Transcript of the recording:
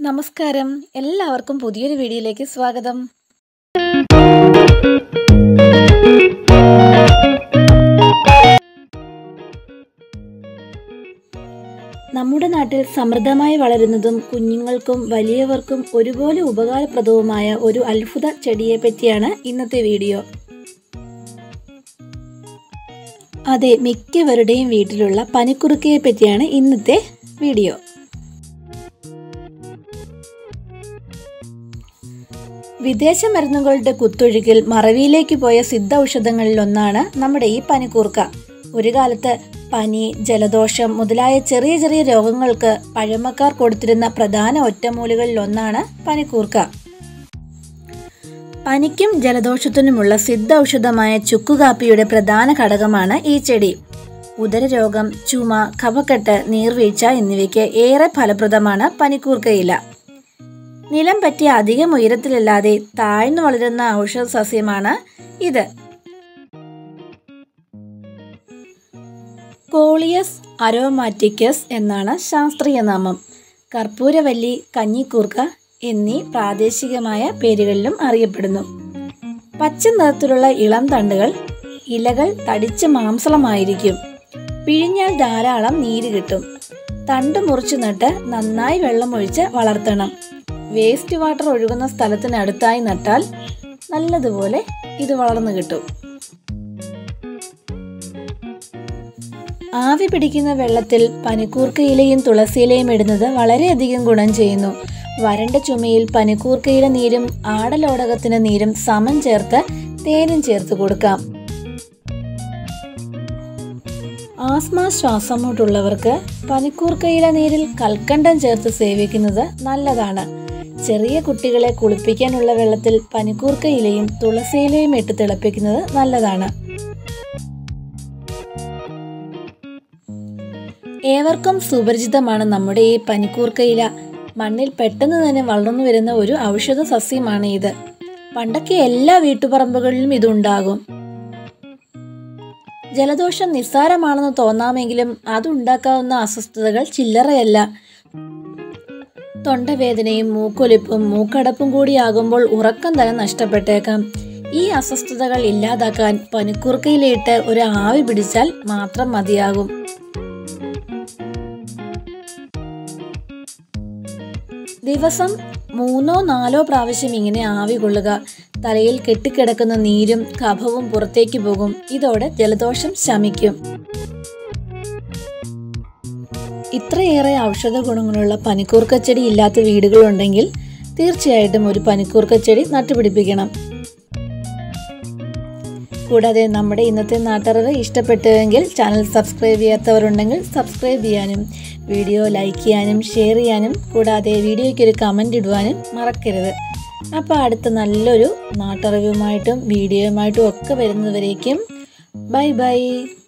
നമസ്കാരം എല്ലാവർക്കും പുതിയൊരു വീഡിയോയിലേക്ക് സ്വാഗതം നമ്മുടെ നാട്ടിൽ സമൃദ്ധമായി വളരുന്നതും കുഞ്ഞുങ്ങൾക്കും വലിയവർക്കും ഒരുപോലെ ഉപകാരപ്രദവുമായ ഒരു അത്ഭുത ചെടിയെ പറ്റിയാണ് ഇന്നത്തെ വീഡിയോ അതെ മിക്കവരുടെയും വീട്ടിലുള്ള പനിക്കുറുക്കയെ പറ്റിയാണ് ഇന്നത്തെ വീഡിയോ വിദേശ മരുന്നുകളുടെ കുത്തൊഴുക്കിൽ മറവിയിലേക്ക് പോയ സിദ്ധ ഔഷധങ്ങളിൽ ഒന്നാണ് നമ്മുടെ ഈ പനിക്കൂർക്ക ഒരു കാലത്ത് പനി ജലദോഷം മുതലായ ചെറിയ ചെറിയ രോഗങ്ങൾക്ക് പഴമക്കാർ കൊടുത്തിരുന്ന പ്രധാന ഒറ്റമൂലികളിൽ ഒന്നാണ് പനിക്കൂർക്ക പനിക്കും ജലദോഷത്തിനുമുള്ള സിദ്ധ ഔഷധമായ ചുക്കുകാപ്പിയുടെ പ്രധാന ഘടകമാണ് ഈ ചെടി ഉദരരോഗം ചുമ കഫക്കെട്ട് നീർവീഴ്ച എന്നിവയ്ക്ക് ഏറെ ഫലപ്രദമാണ് പനിക്കൂർക്കയില നിലം പറ്റിയ അധികം ഉയരത്തിലല്ലാതെ താഴ്ന്നു വളരുന്ന ഔഷധ സസ്യമാണ് ഇത് കോളിയസ് അരോമാറ്റിക്കസ് എന്നാണ് ശാസ്ത്രീയ നാമം കർപ്പൂരവല്ലി കഞ്ഞിക്കൂർക്ക എന്നീ പ്രാദേശികമായ പേരുകളിലും അറിയപ്പെടുന്നു പച്ച നിറത്തിലുള്ള ഇളം തണ്ടുകൾ ഇലകൾ തടിച്ച് മാംസളമായിരിക്കും പിഴിഞ്ഞാൽ ധാരാളം നീര് കിട്ടും തണ്ട് മുറിച്ചു നട്ട് നന്നായി വെള്ളമൊഴിച്ച് വളർത്തണം വേസ്റ്റ് വാട്ടർ ഒഴുകുന്ന സ്ഥലത്തിനടുത്തായി നട്ടാൽ നല്ലതുപോലെ ഇത് വളർന്നു കിട്ടും ആവി പിടിക്കുന്ന വെള്ളത്തിൽ പനിക്കൂർക്കയിലയും തുളസിയിലയും ഇടുന്നത് വളരെയധികം ഗുണം ചെയ്യുന്നു വരണ്ട ചുമയിൽ പനിക്കൂർക്കയില നീരും ആടലോടകത്തിന് നീരും സമം ചേർത്ത് തേനും ചേർത്ത് കൊടുക്കാം ആസ്മ ശ്വാസമുട്ടുള്ളവർക്ക് പനിക്കൂർക്കയില നീരിൽ കൽക്കണ്ടം ചേർത്ത് സേവിക്കുന്നത് നല്ലതാണ് ചെറിയ കുട്ടികളെ കുളിപ്പിക്കാനുള്ള വെള്ളത്തിൽ പനിക്കൂർക്കയിലയും തുളസിയിലയും ഇട്ട് തിളപ്പിക്കുന്നത് നല്ലതാണ് ഏവർക്കും സുപരിചിതമാണ് നമ്മുടെ ഈ പനിക്കൂർക്കയില മണ്ണിൽ പെട്ടെന്ന് തന്നെ വളർന്നു വരുന്ന ഒരു ഔഷധ സസ്യമാണ് ഇത് പണ്ടൊക്കെ എല്ലാ വീട്ടുപറമ്പുകളിലും ഇതുണ്ടാകും ജലദോഷം നിസ്സാരമാണെന്ന് തോന്നാമെങ്കിലും അതുണ്ടാക്കാവുന്ന അസ്വസ്ഥതകൾ ചില്ലറയല്ല തൊണ്ടവേദനയും മൂക്കൊലിപ്പും മൂക്കടപ്പും കൂടിയാകുമ്പോൾ ഉറക്കം തന്നെ നഷ്ടപ്പെട്ടേക്കാം ഈ അസ്വസ്ഥതകൾ ഇല്ലാതാക്കാൻ പനിക്കൂർക്കയിലിട്ട് ഒരു ആവി പിടിച്ചാൽ മാത്രം മതിയാകും ദിവസം മൂന്നോ നാലോ പ്രാവശ്യം ഇങ്ങനെ ആവി കൊള്ളുക തലയിൽ കെട്ടിക്കിടക്കുന്ന നീരും കഫവും പുറത്തേക്ക് പോകും ഇതോടെ ജലദോഷം ശമിക്കും ഇത്രയേറെ ഔഷധ ഗുണങ്ങളുള്ള പനിക്കൂർക്കച്ചെടി ഇല്ലാത്ത വീടുകളുണ്ടെങ്കിൽ തീർച്ചയായിട്ടും ഒരു പനിക്കൂർക്കച്ചെടി നട്ടുപിടിപ്പിക്കണം കൂടാതെ നമ്മുടെ ഇന്നത്തെ നാട്ടറിവ് ഇഷ്ടപ്പെട്ടുവെങ്കിൽ ചാനൽ സബ്സ്ക്രൈബ് ചെയ്യാത്തവരുണ്ടെങ്കിൽ സബ്സ്ക്രൈബ് ചെയ്യാനും വീഡിയോ ലൈക്ക് ചെയ്യാനും ഷെയർ ചെയ്യാനും കൂടാതെ വീഡിയോയ്ക്ക് ഒരു കമൻ്റ് ഇടുവാനും മറക്കരുത് അപ്പോൾ അടുത്ത നല്ലൊരു നാട്ടറിവുമായിട്ടും വീഡിയോയുമായിട്ടും ഒക്കെ വരുന്നവരേക്കും ബൈ ബൈ